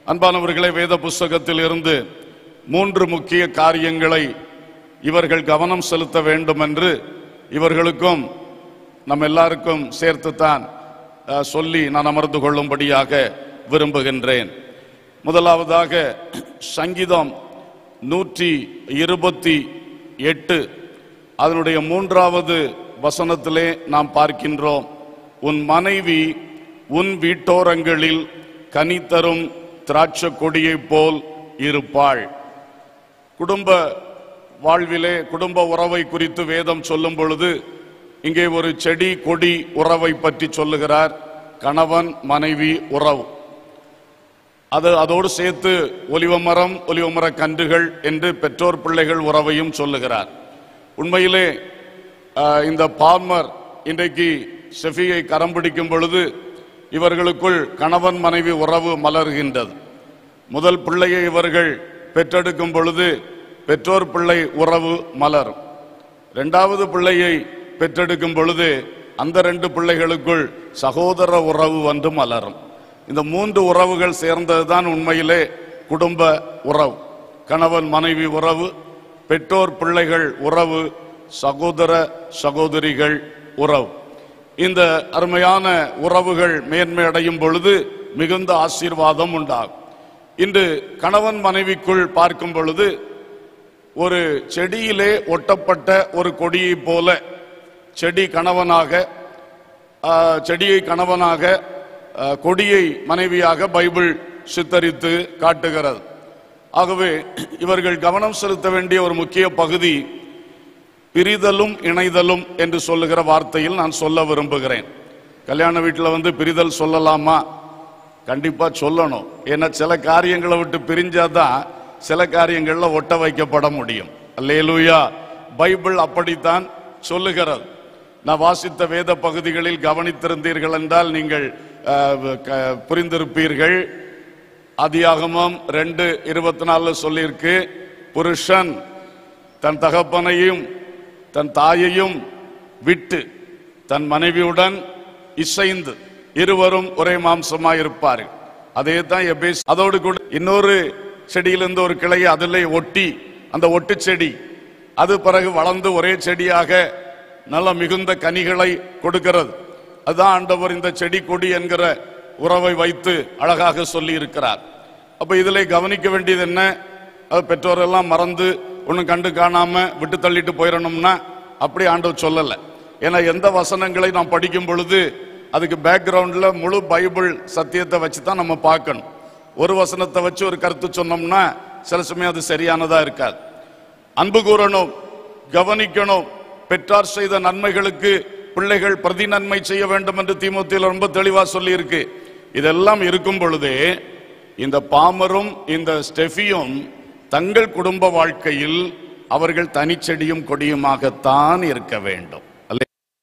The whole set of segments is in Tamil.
அன்பானவர்களே வேத புஸ்தகத்தில் இருந்து மூன்று முக்கிய காரியங்களை இவர்கள் கவனம் செலுத்த வேண்டும் என்று இவர்களுக்கும் நம்ம எல்லாருக்கும் சேர்த்துத்தான் அஹ், சொல்லி நான் அமர்ந்து கொள்ளும்படியாக விரும்புகின்றேன் முதலாவதாக சங்கீதம் நூற்றி இருபத்தி எட்டு அதனுடைய மூன்றாவது வசனத்திலே நாம் பார்க்கின்றோம் உன் மனைவி உன் வீட்டோரங்களில் கனி தரும் திராட்சை கொடியைப் போல் இருப்பாள் குடும்ப வாழ்விலே குடும்ப உறவை குறித்து வேதம் சொல்லும் பொழுது இங்கே ஒரு செடி கொடி உறவை பற்றி சொல்லுகிறார் கணவன் மனைவி உறவு அது அதோடு சேர்த்து ஒலிவமரம் ஒலிவமர கன்றுகள் என்று பெற்றோர் பிள்ளைகள் உறவையும் சொல்லுகிறார் உண்மையிலே ஆஹ், இந்த பால்மர் இன்றைக்கு ஷெஃபியை கரம் பிடிக்கும் பொழுது இவர்களுக்குள் கணவன் மனைவி உறவு மலர்கின்றது முதல் பிள்ளையை இவர்கள் பெற்றெடுக்கும் பொழுது பெற்றோர் பிள்ளை உறவு மலரும் இரண்டாவது பிள்ளையை பெற்றெடுக்கும் பொழுது அந்த ரெண்டு பிள்ளைகளுக்குள் சகோதர உறவு வந்து மலரும் இந்த மூன்று உறவுகள் சேர்ந்ததுதான் உண்மையிலே குடும்ப உறவு கணவன் மனைவி உறவு பெற்றோர் பிள்ளைகள் உறவு சகோதர சகோதரிகள் உறவு இந்த அருமையான உறவுகள் மேன்மை அடையும் பொழுது மிகுந்த ஆசீர்வாதம் உண்டாகும் இன்று கணவன் மனைவிக்குள் பார்க்கும் பொழுது ஒரு செடியிலே ஒட்டப்பட்ட ஒரு கொடியைப் போல செடி கணவனாக ஆ, செடியை கணவனாக ஆ, கொடியை மனைவியாக பைபிள் சித்தரித்து காட்டுகிறது ஆகவே இவர்கள் கவனம் செலுத்த வேண்டிய ஒரு முக்கிய பகுதி பிரிதலும் இணைதலும் என்று சொல்லுகிற வார்த்தையில் நான் சொல்ல விரும்புகிறேன் கல்யாண வீட்டில் வந்து பிரிதல் சொல்லலாமா கண்டிப்பா சொல்லணும் ஏன்னா சில காரியங்களை விட்டு பிரிஞ்சாதான் சில காரியங்கள்ல ஒட்ட வைக்கப்பட முடியும் அல்லேலூயா பைபிள் அப்படித்தான் சொல்லுகிறது நான் வாசித்த வேத பகுதிகளில் கவனித்திருந்தீர்கள் என்றால் நீங்கள் அஹ், க- புரிந்திருப்பீர்கள் ஆதியாகமம் ரெண்டு இருபத்தி நாலுல சொல்லியிருக்கு புருஷன் தன் தகப்பனையும் தன் தாயையும் விட்டு தன் மனைவியுடன் இசைந்து இருவரும் ஒரே மாம்சமாய் இருப்பார்கள் அதே தான் எபேஸ் அதோடு கூட இன்னொரு செடியிலிருந்து ஒரு கிளையை அதிலே ஒட்டி அந்த ஒட்டு செடி அது பிறகு வளர்ந்து ஒரே செடியாக நல்ல மிகுந்த கனிகளை கொடுக்கிறது அதுதான் ஆண்டவர் இந்த செடி கொடி என்கிற உறவை வைத்து அழகாக சொல்லி இருக்கிறார் அப்ப இதிலே கவனிக்க வேண்டியது என்ன அது பெற்றோரெல்லாம் மறந்து ஒன்றும் கண்டு காணாம விட்டு தள்ளிட்டு போயிடணும்னா அப்படி ஆண்டவர் சொல்லல ஏன்னா எந்த வசனங்களை நாம் படிக்கும் பொழுது அதுக்கு பேக்ரவுண்ட்ல முழு பைபிள் சத்தியத்தை வச்சு தான் நம்ம பார்க்கணும் ஒரு வசனத்தை வச்சு ஒரு கருத்து சொன்னோம்னா சில சமயம் அது சரியானதா இருக்காது அன்பு கூறணும் கவனிக்கணும் பெற்றார் செய்த நன்மைகளுக்கு பிள்ளைகள் பிரதி நன்மை செய்ய வேண்டும் என்று தீமோத்தியில் ரொம்ப தெளிவா சொல்லி இருக்கு இதெல்லாம் இருக்கும் பொழுதே இந்த பாமரும் இந்த ஸ்டெஃபியும் தங்கள் குடும்ப வாழ்க்கையில் அவர்கள் தனிச்செடியும் கொடியுமாகத்தான் இருக்க வேண்டும் அல்ல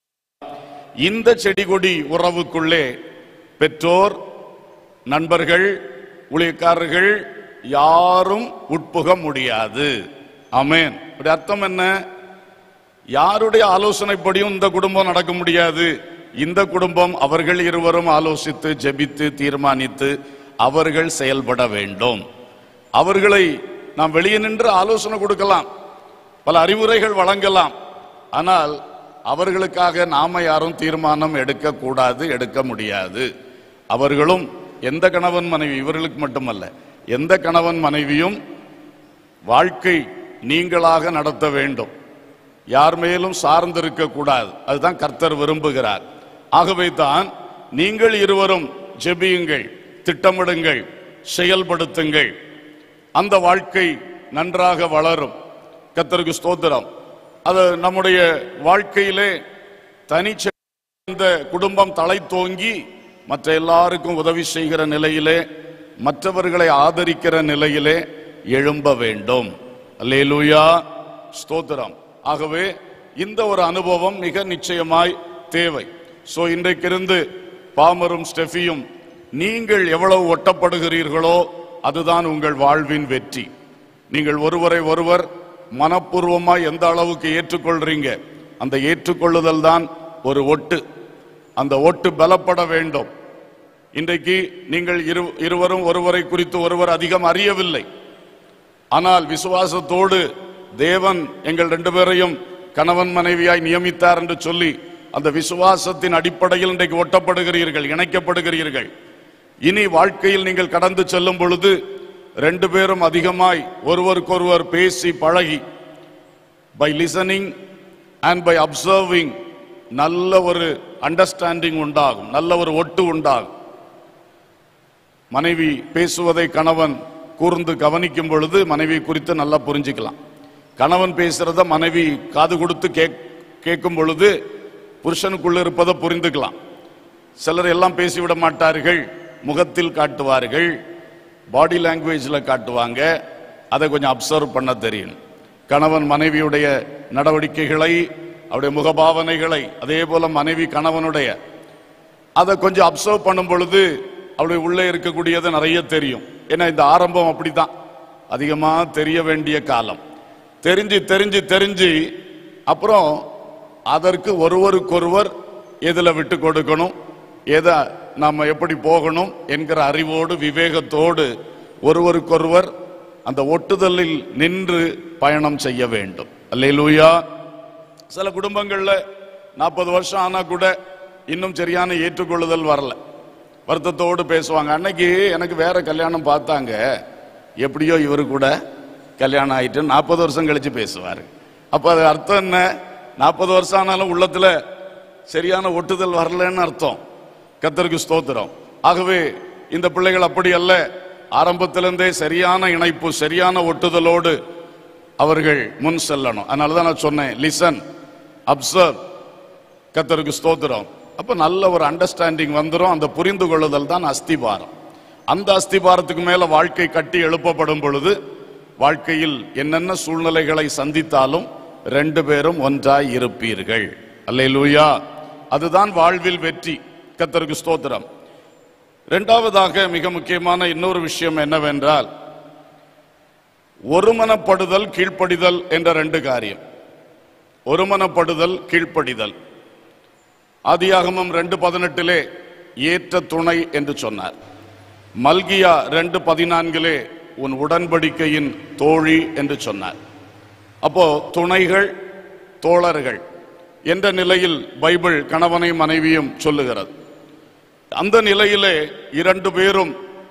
இந்த செடி கொடி உறவுக்குள்ளே பெற்றோர் நண்பர்கள் ஊழியக்காரர்கள் யாரும் உட்புக முடியாது ஆமென் இப்படி அர்த்தம் என்ன யாருடைய ஆலோசனைப்படியும் இந்த குடும்பம் நடக்க முடியாது இந்த குடும்பம் அவர்கள் இருவரும் ஆலோசித்து ஜெபித்து தீர்மானித்து அவர்கள் செயல்பட வேண்டும் அவர்களை நாம் வெளியே நின்று ஆலோசனை கொடுக்கலாம் பல அறிவுரைகள் வழங்கலாம் ஆனால் அவர்களுக்காக நாம யாரும் தீர்மானம் எடுக்க கூடாது எடுக்க முடியாது அவர்களும் எந்த கணவன் மனைவி இவர்களுக்கு மட்டுமல்ல எந்த கணவன் மனைவியும் வாழ்க்கை நீங்களாக நடத்த வேண்டும் யார் மேலும் சார்ந்திருக்க கூடாது அதுதான் கர்த்தர் விரும்புகிறார் ஆகவே தான் நீங்கள் இருவரும் ஜெபியுங்கள் திட்டமிடுங்கள் செயல்படுத்துங்கள் அந்த வாழ்க்கை நன்றாக வளரும் கர்த்தருக்கு ஸ்தோத்திரம் அது நம்முடைய வாழ்க்கையிலே தனி இந்த குடும்பம் தலை தோங்கி மற்ற எல்லாருக்கும் உதவி செய்கிற நிலையிலே மற்றவர்களை ஆதரிக்கிற நிலையிலே எழும்ப வேண்டும் அல்லேலூயா ஸ்தோத்திரம் ஆகவே இந்த ஒரு அனுபவம் மிக நிச்சயமாய் தேவை சோ இன்றைக்கிருந்து பாமரும் ஸ்டெஃபியும் நீங்கள் எவ்வளவு ஒட்டப்படுகிறீர்களோ அதுதான் உங்கள் வாழ்வின் வெற்றி நீங்கள் ஒருவரை ஒருவர் மனப்பூர்வமாய் எந்த அளவுக்கு ஏற்றுக்கொள்றீங்க அந்த ஏற்றுக்கொள்ளுதல் தான் ஒரு ஒட்டு அந்த ஒட்டு பலப்பட வேண்டும் இன்றைக்கு நீங்கள் இரு இருவரும் ஒருவரை குறித்து ஒருவர் அதிகம் அறியவில்லை ஆனால் விசுவாசத்தோடு தேவன் எங்கள் ரெண்டு பேரையும் கணவன் மனைவியாய் நியமித்தார் என்று சொல்லி அந்த விசுவாசத்தின் அடிப்படையில் இன்றைக்கு ஒட்டப்படுகிறீர்கள் இணைக்கப்படுகிறீர்கள் இனி வாழ்க்கையில் நீங்கள் கடந்து செல்லும் பொழுது ரெண்டு பேரும் அதிகமாய் ஒருவருக்கொருவர் பேசி பழகி by listening and by observing நல்ல ஒரு அண்டர்ஸ்டாண்டிங் உண்டாகும் நல்ல ஒரு ஒட்டு உண்டாகும் மனைவி பேசுவதை கணவன் கூர்ந்து கவனிக்கும் பொழுது மனைவி குறித்து நல்லா புரிஞ்சுக்கலாம் கணவன் பேசுறத மனைவி காது கொடுத்து கேக் கேட்கும் பொழுது புருஷனுக்குள்ள இருப்பதை புரிந்துக்கலாம் சிலர் எல்லாம் பேசிவிட மாட்டார்கள் முகத்தில் காட்டுவார்கள் பாடி லாங்குவேஜில் காட்டுவாங்க அதை கொஞ்சம் அப்சர்வ் பண்ண தெரியும் கணவன் மனைவியுடைய நடவடிக்கைகளை அவருடைய முகபாவனைகளை அதே போல மனைவி கணவனுடைய அதை கொஞ்சம் அப்சர்வ் பண்ணும் பொழுது அவளுடைய உள்ளே இருக்கக்கூடியது நிறைய தெரியும் ஏன்னா இந்த ஆரம்பம் அப்படிதான் அதிகமா தெரிய வேண்டிய காலம் தெரிஞ்சு தெரிஞ்சு தெரிஞ்சு அப்புறம் அதற்கு ஒருவருக்கொருவர் எதுல விட்டு கொடுக்கணும் எதை நாம எப்படி போகணும் என்கிற அறிவோடு விவேகத்தோடு ஒருவருக்கொருவர் அந்த ஒட்டுதலில் நின்று பயணம் செய்ய வேண்டும் அல்லேலூயா சில குடும்பங்கள்ல நாற்பது வருஷம் ஆனா கூட இன்னும் சரியான ஏற்றுக்கொள்ளுதல் வரல வருத்தத்தோடு பேசுவாங்க அன்னைக்கு எனக்கு வேற கல்யாணம் பார்த்தாங்க எப்படியோ இவரு கூட கல்யாணம் ஆயிட்டு நாற்பது வருஷம் கழிச்சு பேசுவாரு அப்ப அது அர்த்தம் என்ன நாற்பது வருஷம் ஆனாலும் உள்ளத்துல சரியான ஒட்டுதல் வரலன்னு அர்த்தம் கத்தருக்கு ஸ்தோத்திரம் ஆகவே இந்த பிள்ளைகள் அப்படி அல்ல ஆரம்பத்திலிருந்தே சரியான இணைப்பு சரியான ஒட்டுதலோடு அவர்கள் முன் செல்லணும் அதனால தான் நான் சொன்னேன் லிசன் அப்சர்வ் கத்தருக்கு ஸ்தோத்திரம் அப்ப நல்ல ஒரு அண்டர்ஸ்டாண்டிங் வந்துரும் அந்த புரிந்து கொள்ளுதல் தான் அஸ்திபாரம் அந்த அஸ்திபாரத்துக்கு மேல வாழ்க்கை கட்டி எழுப்பப்படும் பொழுது வாழ்க்கையில் என்னென்ன சூழ்நிலைகளை சந்தித்தாலும் ரெண்டு பேரும் ஒன்றாய் இருப்பீர்கள் அல்லேலூயா அதுதான் வாழ்வில் வெற்றி கத்தருக்கு ஸ்தோத்திரம் இரண்டாவதாக மிக முக்கியமான இன்னொரு விஷயம் என்னவென்றால் ஒருமனப்படுதல் கீழ்ப்படிதல் என்ற ரெண்டு காரியம் ஒருமனப்படுதல் கீழ்ப்படிதல் ஆதியாகமம் ரெண்டு பதினெட்டிலே ஏற்ற துணை என்று சொன்னார் மல்கியா ரெண்டு பதினான்கிலே உன் உடன்படிக்கையின் தோழி என்று சொன்னார் அப்போ துணைகள் தோழர்கள் என்ற நிலையில் பைபிள் கணவனை மனைவியும் சொல்லுகிறது அந்த நிலையிலே இரண்டு பேரும்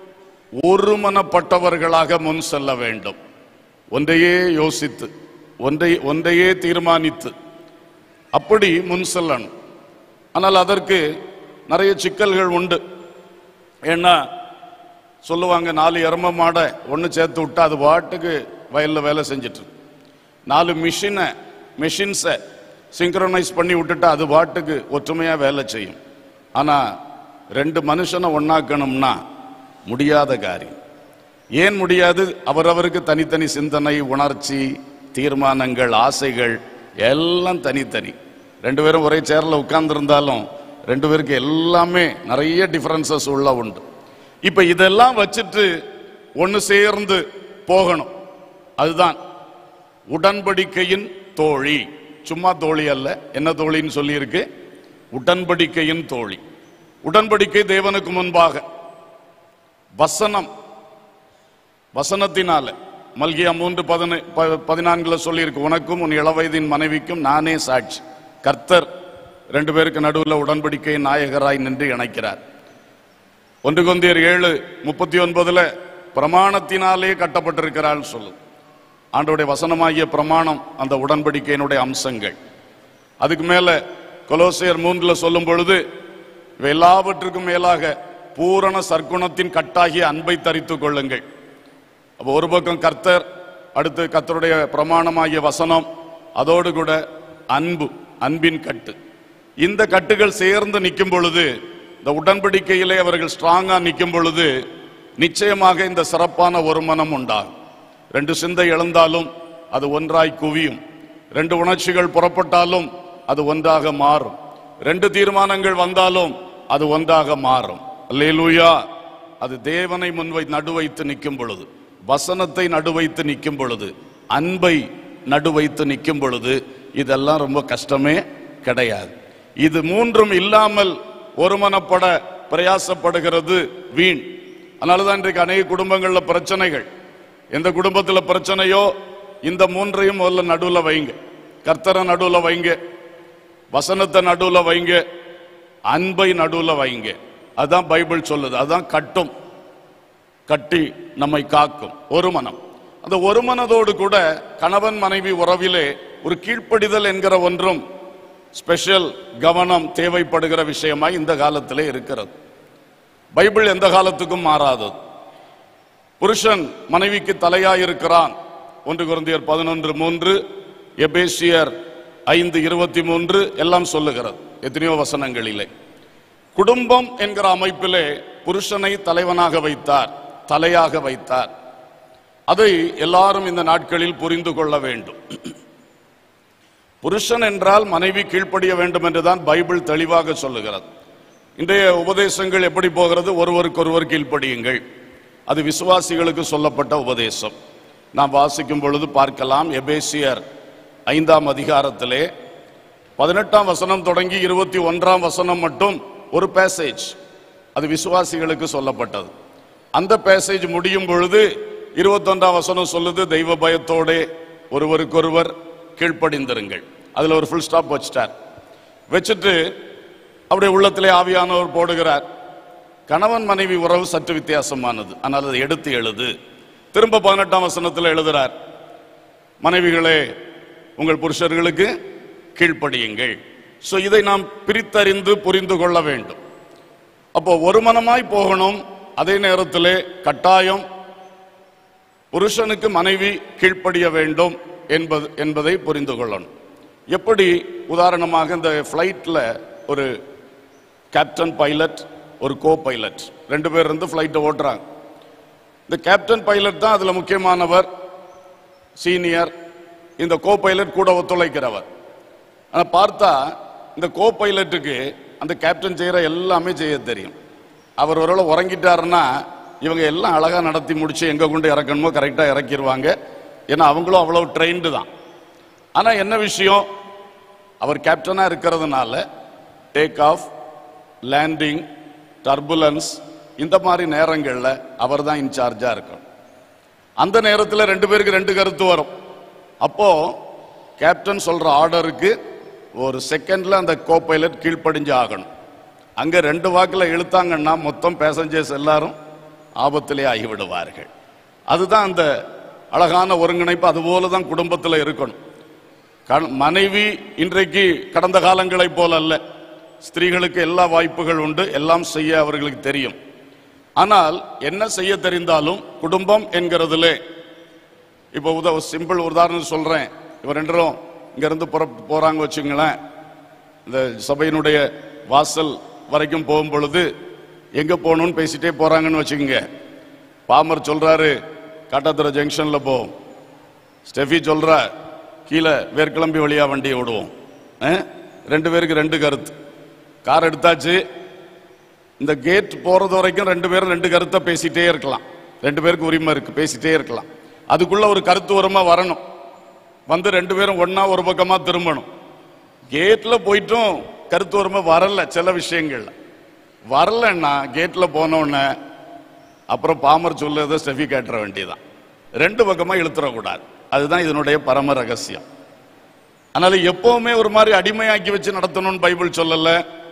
ஒருமனப்பட்டவர்களாக முன் செல்ல வேண்டும் ஒன்றையே யோசித்து ஒன்றை ஒன்றையே தீர்மானித்து அப்படி முன் செல்லணும் ஆனால் அதற்கு நிறைய சிக்கல்கள் உண்டு ஏன்னா சொல்லுவாங்க நாலு எரும மாடை ஒன்று சேர்த்து விட்டா அது பாட்டுக்கு வயலில் வேலை செஞ்சுட்டு இருக்கு. நாலு மிஷினை மெஷின்ஸை சிங்க்ரனைஸ் பண்ணி விட்டுட்டா அது பாட்டுக்கு ஒற்றுமையாக வேலை செய்யும் ஆனால் ரெண்டு மனுஷனை ஒண்ணாக்கணும்னா முடியாத காரியம் ஏன் முடியாது அவரவருக்கு தனித்தனி சிந்தனை உணர்ச்சி தீர்மானங்கள் ஆசைகள் எல்லாம் தனித்தனி ரெண்டு பேரும் ஒரே சேர்ல உட்கார்ந்துருந்தாலும் ரெண்டு பேருக்கு எல்லாமே நிறைய டிஃபரன்சஸ் உள்ள உண்டு இப்ப இதெல்லாம் வச்சுட்டு ஒன்னு சேர்ந்து போகணும் அதுதான் உடன்படிக்கையின் தோழி சும்மா தோழி அல்ல என்ன தோழின்னு சொல்லியிருக்கு உடன்படிக்கையின் தோழி உடன்படிக்கை தேவனுக்கு முன்பாக வசனம் வசனத்தினால மல்கியா மூன்று பதின ப- பதினான்குல சொல்லியிருக்கு உனக்கும் உன் இளவயதின் மனைவிக்கும் நானே சாட்சி கர்த்தர் ரெண்டு பேருக்கு நடுவில் உடன்படிக்கை நாயகராய் நின்று இணைக்கிறார் ஒன்று கொந்தியர் ஏழு முப்பத்தி ஒன்பதுல பிரமாணத்தினாலே கட்டப்பட்டிருக்கிறாள் சொல்லு ஆண்டோடைய வசனமாகிய பிரமாணம் அந்த உடன்படிக்கையினுடைய அம்சங்கள் அதுக்கு மேல கொலோசியர் மூன்றுல சொல்லும் பொழுது இவை எல்லாவற்றுக்கும் மேலாக பூரண சற்குணத்தின் கட்டாகிய அன்பை தரித்துக் கொள்ளுங்கள் அப்போ ஒரு பக்கம் கர்த்தர் அடுத்து கர்த்தருடைய பிரமாணமாகிய வசனம் அதோடு கூட அன்பு அன்பின் கட்டு இந்த கட்டுகள் சேர்ந்து நிற்கும் பொழுது இந்த உடன்படிக்கையிலே அவர்கள் ஸ்ட்ராங்கா நிற்கும் பொழுது நிச்சயமாக இந்த சிறப்பான ஒரு மனம் உண்டாகும் ரெண்டு சிந்தை எழுந்தாலும் அது ஒன்றாய் குவியும் ரெண்டு உணர்ச்சிகள் புறப்பட்டாலும் அது ஒன்றாக மாறும் ரெண்டு தீர்மானங்கள் வந்தாலும் அது ஒன்றாக மாறும் அல்லேலூயா அது தேவனை முன்வை நடுவைத்து நிற்கும் பொழுது வசனத்தை நடுவைத்து நிற்கும் பொழுது அன்பை நடுவைத்து நிற்கும் பொழுது இதெல்லாம் ரொம்ப கஷ்டமே கிடையாது இது மூன்றும் இல்லாமல் ஒருமனப்பட பிரயாசப்படுகிறது வீண் அதனாலதான் இன்றைக்கு அநேக குடும்பங்கள்ல பிரச்சனைகள் எந்த குடும்பத்துல பிரச்சனையோ இந்த மூன்றையும் முதல்ல நடுவுல வைங்க கர்த்தரை நடுவுல வைங்க வசனத்தை நடுவுல வைங்க அன்பை நடுவுல வைங்க அதான் பைபிள் சொல்லுது அதான் கட்டும் கட்டி நம்மை காக்கும் ஒரு மனம் அந்த ஒரு மனதோடு கூட கணவன் மனைவி உறவிலே ஒரு கீழ்ப்படிதல் என்கிற ஒன்றும் ஸ்பெஷல் கவனம் தேவைப்படுகிற விஷயமாய் இந்த காலத்திலே இருக்கிறது பைபிள் எந்த காலத்துக்கும் மாறாதது புருஷன் மனைவிக்கு தலையாய் இருக்கிறான் ஒன்று குருந்தியர் பதினொன்று மூன்று எபேசியர் ஐந்து இருபத்தி மூன்று எல்லாம் சொல்லுகிறது எத்தனையோ வசனங்களிலே குடும்பம் என்கிற அமைப்பிலே புருஷனை தலைவனாக வைத்தார் தலையாக வைத்தார் அதை எல்லாரும் இந்த நாட்களில் புரிந்து கொள்ள வேண்டும் புருஷன் என்றால் மனைவி கீழ்ப்படிய வேண்டும் என்றுதான் பைபிள் தெளிவாக சொல்லுகிறது இன்றைய உபதேசங்கள் எப்படி போகிறது ஒருவருக்கொருவர் கீழ்ப்படியுங்கள் அது விசுவாசிகளுக்கு சொல்லப்பட்ட உபதேசம் நாம் வாசிக்கும் பொழுது பார்க்கலாம் எபேசியர் ஐந்தாம் அதிகாரத்திலே பதினெட்டாம் வசனம் தொடங்கி இருபத்தி ஒன்றாம் வசனம் மட்டும் ஒரு பேசேஜ் அது விசுவாசிகளுக்கு சொல்லப்பட்டது அந்த பேசேஜ் முடியும் பொழுது இருபத்தொன்றாம் வசனம் சொல்லுது தெய்வ பயத்தோடே ஒருவருக்கொருவர் கீழ்ப்படிந்திருங்கள் அதுல ஒரு ஃபுல் ஸ்டாப் வச்சிட்டார் வச்சுட்டு அப்படியே உள்ளத்திலே ஆவியானவர் போடுகிறார் கணவன் மனைவி உறவு சற்று வித்தியாசமானது ஆனால் அதை எடுத்து எழுது திரும்ப பதினெட்டாம் வசனத்தில் எழுதுறார் மனைவிகளே உங்கள் புருஷர்களுக்கு கீழ்ப்படியுங்கள் சோ இதை நாம் பிரித்தறிந்து புரிந்து கொள்ள வேண்டும் அப்போ ஒரு மனமாய் போகணும் அதே நேரத்திலே கட்டாயம் புருஷனுக்கு மனைவி கீழ்ப்படிய வேண்டும் என்பது என்பதை புரிந்து கொள்ளணும் எப்படி உதாரணமாக இந்த ஃப்ளைட்டில் ஒரு கேப்டன் பைலட் ஒரு கோ பைலட் ரெண்டு பேர் இருந்து ஃப்ளைட்டை ஓட்டுறாங்க இந்த கேப்டன் பைலட் தான் அதில் முக்கியமானவர் சீனியர் இந்த கோ பைலட் கூட ஒத்துழைக்கிறவர் ஆனால் பார்த்தா இந்த கோ பைலட்டுக்கு அந்த கேப்டன் செய்கிற எல்லாமே செய்ய தெரியும் அவர் ஒருவேளை உறங்கிட்டாருன்னா இவங்க எல்லாம் அழகா நடத்தி முடிச்சு எங்க கொண்டு இறக்கணுமோ கரெக்டாக இறக்கிடுவாங்க ஏன்னா அவங்களும் அவ்வளவு ட்ரெயின்டு தான் ஆனா என்ன விஷயம் அவர் கேப்டனா இருக்கிறதுனால டேக் ஆஃப் லேண்டிங் டர்புலன்ஸ் இந்த மாதிரி நேரங்களில் அவர் தான் இன்சார்ஜா இருக்கணும் அந்த நேரத்தில் ரெண்டு பேருக்கு ரெண்டு கருத்து வரும் அப்போ கேப்டன் சொல்ற ஆர்டருக்கு ஒரு செகண்ட்ல அந்த கோ பைலட் கீழ்ப்படிஞ்சு ஆகணும் அங்க ரெண்டு வாக்குல இழுத்தாங்கன்னா மொத்தம் பேசஞ்சர்ஸ் எல்லாரும் ஆபத்திலே ஆகிவிடுவார்கள் அதுதான் அந்த அழகான ஒருங்கிணைப்பு அதுபோல தான் குடும்பத்தில் இருக்கணும் கண- மனைவி இன்றைக்கு கடந்த காலங்களைப் போல அல்ல ஸ்திரீகளுக்கு எல்லா வாய்ப்புகள் உண்டு எல்லாம் செய்ய அவர்களுக்கு தெரியும் ஆனால் என்ன செய்ய தெரிந்தாலும் குடும்பம் என்கிறதுலே இப்போ உத சிம்பிள் உதாரணம் சொல்றேன் இவன் ரெண்டரும் இங்க இருந்து புற போறாங்க வச்சுங்களேன் இந்த சபையினுடைய வாசல் வரைக்கும் போகும் பொழுது எங்க போகணும்னு பேசிட்டே போறாங்கன்னு வச்சுக்கோங்க பாமர் சொல்றாரு காட்டாத்துறை ஜங்ஷன்ல போ ஸ்டெஃபி சொல்றா கீழே வேர்க்கிளம்பி வழியா வண்டியை விடுவோம் ஆ? ரெண்டு பேருக்கு ரெண்டு கருத்து கார் எடுத்தாச்சு இந்த கேட் போறது வரைக்கும் ரெண்டு பேரும் ரெண்டு கருத்தை பேசிட்டே இருக்கலாம் ரெண்டு பேருக்கு உரிமை இருக்கு பேசிட்டே இருக்கலாம் அதுக்குள்ள ஒரு கருத்து உரமா வரணும் வந்து ரெண்டு பேரும் ஒண்ணா ஒரு பக்கமா திரும்பணும் கேட்ல போயிட்டும் கருத்து உரிமை வரல சில விஷயங்கள்ல வரலன்னா கேட்ல போன உடனே அப்புறம் பாமர் சொல்லதை ஸ்டெஃபி கேட்டுற வேண்டியதான் ரெண்டு பக்கமா இழுத்துறக்கூடாது அதுதான் இதனுடைய பரம ரகசியம் அதனால எப்பவுமே ஒரு மாதிரி அடிமையாக்கி வச்சு நடத்தணும்னு பைபிள் சொல்லல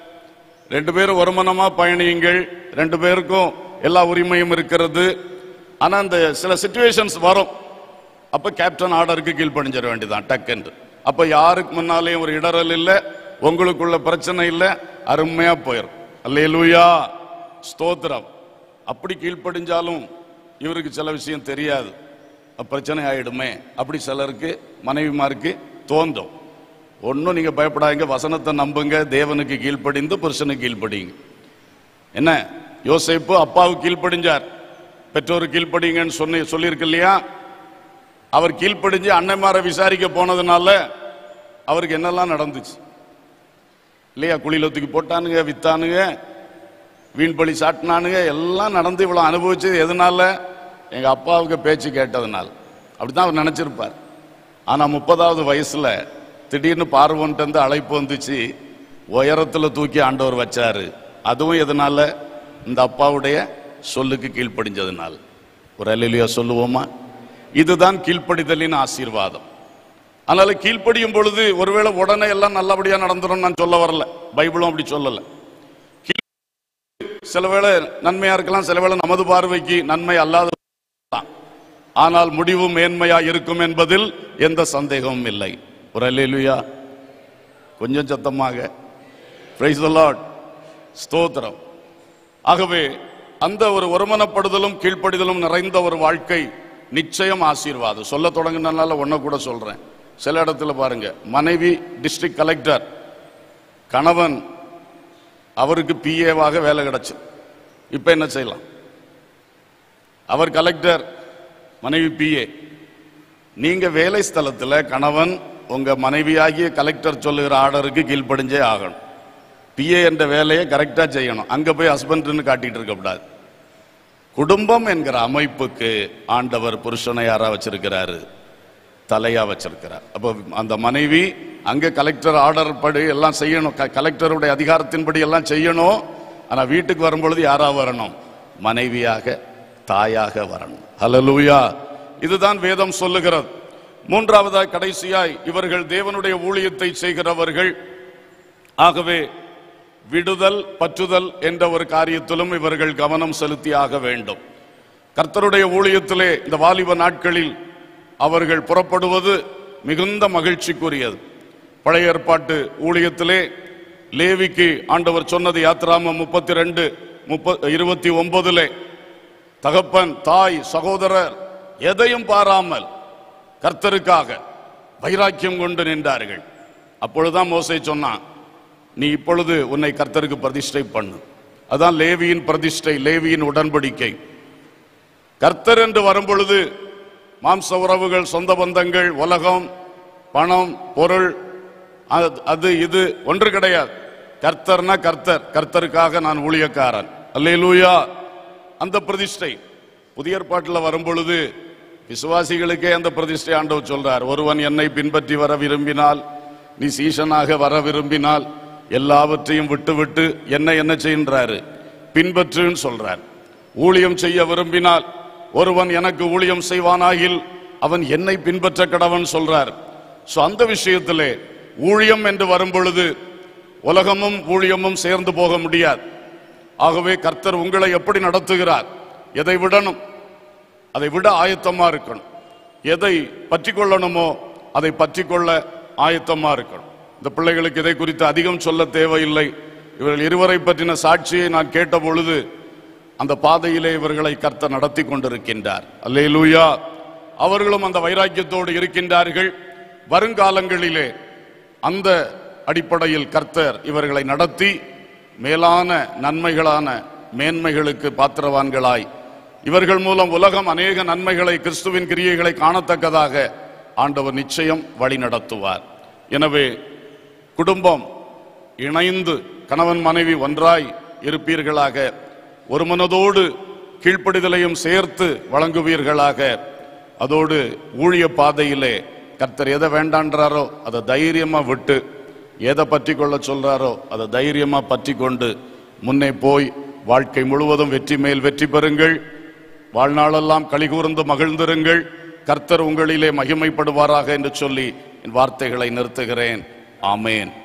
ரெண்டு பேரும் ஒருமனமா பயணியுங்கள் ரெண்டு பேருக்கும் எல்லா உரிமையும் இருக்கிறது ஆனா அந்த சில சுச்சுவேஷன்ஸ் வரும் அப்ப கேப்டன் ஆர்டருக்கு கீழ்ப்படிஞ்சிட வேண்டியதான் டக்குன்னு அப்ப யாருக்கு முன்னாலேயும் ஒரு இடரல் இல்லை உங்களுக்குள்ள பிரச்சனை இல்லை அருமையா போயிடும் அல்லேலூயா ஸ்தோத்திரம் அப்படி கீழ்ப்படிஞ்சாலும் இவருக்கு சில விஷயம் தெரியாது அப்ப பிரச்சனை ஆயிடுமே அப்படி சிலருக்கு மனைவிமாருக்கு தோன்றும் ஒன்றும் நீங்க பயப்படாதீங்க வசனத்தை நம்புங்க தேவனுக்கு கீழ்ப்படிந்து புருஷனுக்கு கீழ்ப்படிங்க என்ன யோசேப்பு அப்பாவுக்கு கீழ்ப்படிஞ்சார் பெற்றோர் கீழ்ப்படிங்கன்னு சொன்ன சொல்லியிருக்கு இல்லையா அவர் கீழ்ப்படிஞ்சு அன்னைமாரை விசாரிக்க போனதுனால அவருக்கு என்னெல்லாம் நடந்துச்சு இல்லையா குழியில தூக்கி போட்டானுங்க வித்தானுங்க வீண் பழி சாட்டினானுங்க எல்லாம் நடந்து இவ்வளவு அனுபவிச்சது எதனால எங்க அப்பாவுக்கு பேச்சு கேட்டதுனால அப்படிதான் அவர் நினைச்சிருப்பார் ஆனா முப்பதாவது வயசுல திடீர்னு பார்வன்ட்டு வந்து அழைப்பு வந்துச்சு உயரத்துல தூக்கி ஆண்டவர் வச்சாரு அதுவும் எதனால இந்த அப்பாவுடைய சொல்லுக்கு கீழ்ப்படிஞ்சதுனால் ஒரு அல்லையா சொல்லுவோமா இதுதான் கீழ்ப்படிதலின் ஆசீர்வாதம் அதனால கீழ்ப்படியும் பொழுது ஒருவேளை உடனே எல்லாம் நல்லபடியா நடந்துரும் நான் சொல்ல வரல பைபிளும் அப்படி சொல்லல கீழ்- சில வேளை நன்மையா இருக்கலாம் சில வேளை நமது பார்வைக்கு நன்மை அல்லாத இருக்கலாம். ஆனால் முடிவு மேன்மையா இருக்கும் என்பதில் எந்த சந்தேகமும் இல்லை ஒரு அல்லேலுயா கொஞ்சம் சத்தமாக பிரைஸ் லார்ட் ஸ்தோத்திரம் ஆகவே அந்த ஒரு ஒருமனப்படுதலும் கீழ்ப்படிதலும் நிறைந்த ஒரு வாழ்க்கை நிச்சயம் ஆசீர்வாதம் சொல்ல தொடங்கினால ஒன்ன கூட சொல்றேன் சில இடத்துல பாருங்க மனைவி டிஸ்ட்ரிக்ட் கலெக்டர் கணவன் அவருக்கு பிஏவாக வேலை கிடைச்சு இப்ப என்ன செய்யலாம் அவர் கலெக்டர் மனைவி பிஏ நீங்க வேலை ஸ்தலத்துல கணவன் உங்க மனைவியாகிய கலெக்டர் சொல்லுகிற ஆர்டருக்கு கீழ்ப்படிஞ்சே ஆகணும் பிஏ என்ற வேலையை கரெக்டா செய்யணும் அங்க போய் ஹஸ்பண்ட்னு காட்டிட்டு இருக்கக்கூடாது குடும்பம் என்கிற அமைப்புக்கு ஆண்டவர் புருஷனை யாரா வச்சிருக்கிறாரு தலையா வச்சிருக்கிறார் அப்போ அந்த மனைவி அங்க கலெக்டர் ஆர்டர் படி எல்லாம் செய்யணும் க- கலெக்டருடைய அதிகாரத்தின்படி எல்லாம் செய்யணும் ஆனா வீட்டுக்கு வரும்பொழுது யாரா வரணும் மனைவியாக தாயாக வரணும் ஹalleluya இதுதான் வேதம் சொல்லுகிறது மூன்றாவதாய் கடைசியாய் இவர்கள் தேவனுடைய ஊழியத்தை செய்கிறவர்கள் ஆகவே விடுதல் பற்றுதல் என்ற ஒரு காரியத்திலும் இவர்கள் கவனம் செலுத்தி ஆக வேண்டும் கர்த்தருடைய ஊழியத்திலே இந்த வாலிப நாட்களில் அவர்கள் புறப்படுவது மிகுந்த மகிழ்ச்சிக்குரியது பழைய ஏற்பாட்டு ஊழியத்திலே லேவிக்கு ஆண்டவர் சொன்னது யாத்ராம முப்பத்தி ரெண்டு முப்ப இருபத்தி ஒன்பதுலே தகப்பன் தாய் சகோதரர் எதையும் பாராமல் கர்த்தருக்காக வைராக்கியம் கொண்டு நின்றார்கள் அப்பொழுதுதான் மோசே சொன்னான் நீ இப்பொழுது உன்னை கர்த்தருக்கு பிரதிஷ்டை பண்ணு அதான் லேவியின் பிரதிஷ்டை லேவியின் உடன்படிக்கை கர்த்தர் என்று வரும்பொழுது மாம்ச உறவுகள் சொந்த பந்தங்கள் உலகம் பணம் பொருள் அது- அது இது ஒன்று கிடையாது கர்த்தர்னா கர்த்தர் கர்த்தருக்காக நான் ஊழியக்காரன் அல்லேலூயா அந்த பிரதிஷ்டை புதிய ஏற்பாட்டில் வரும்பொழுது விசுவாசிகளுக்கே அந்த பிரதிஷ்டை ஆண்டவர் சொல்றார் ஒருவன் என்னை பின்பற்றி வர விரும்பினால் நீ சீசனாக வர விரும்பினால் எல்லாவற்றையும் விட்டு விட்டு என்ன என்ன செய்கின்றாரு பின்பற்றுன்னு சொல்றார் ஊழியம் செய்ய விரும்பினால் ஒருவன் எனக்கு ஊழியம் செய்வானாகில் அவன் என்னை பின்பற்ற கடவன் சொல்றார் சோ அந்த விஷயத்திலே ஊழியம் என்று வரும்பொழுது உலகமும் ஊழியமும் சேர்ந்து போக முடியாது ஆகவே கர்த்தர் உங்களை எப்படி நடத்துகிறார் எதை விடணும் அதை விட ஆயத்தமா இருக்கணும் எதை பற்றி கொள்ளணுமோ அதை பற்றி கொள்ள ஆயத்தமா இருக்கணும் இந்த பிள்ளைகளுக்கு இதை குறித்து அதிகம் சொல்ல தேவையில்லை இவர்கள் இருவரை பற்றின சாட்சியை நான் கேட்ட பொழுது அந்த பாதையிலே இவர்களை கர்த்தர் நடத்தி கொண்டிருக்கின்றார் அல்லேலூயா அவர்களும் அந்த வைராக்கியத்தோடு இருக்கின்றார்கள் வருங்காலங்களிலே அந்த அடிப்படையில் கர்த்தர் இவர்களை நடத்தி மேலான நன்மைகளான மேன்மைகளுக்கு பாத்திரவான்களாய் இவர்கள் மூலம் உலகம் அநேக நன்மைகளை கிறிஸ்துவின் கிரியைகளை காணத்தக்கதாக ஆண்டவர் நிச்சயம் வழி நடத்துவார் எனவே குடும்பம் இணைந்து கணவன் மனைவி ஒன்றாய் இருப்பீர்களாக ஒரு மனதோடு கீழ்ப்படிதலையும் சேர்த்து வழங்குவீர்களாக அதோடு ஊழிய பாதையிலே கர்த்தர் எதை வேண்டான்றாரோ அதை தைரியமா விட்டு எதை பற்றி கொள்ள சொல்றாரோ அதை தைரியமா பற்றி கொண்டு முன்னே போய் வாழ்க்கை முழுவதும் வெற்றி மேல் வெற்றி பெறுங்கள் வாழ்நாளெல்லாம் கலிகூர்ந்து மகிழ்ந்திருங்கள் கர்த்தர் உங்களிலே மகிமைப்படுவாராக என்று சொல்லி என் வார்த்தைகளை நிறுத்துகிறேன் ஆமேன்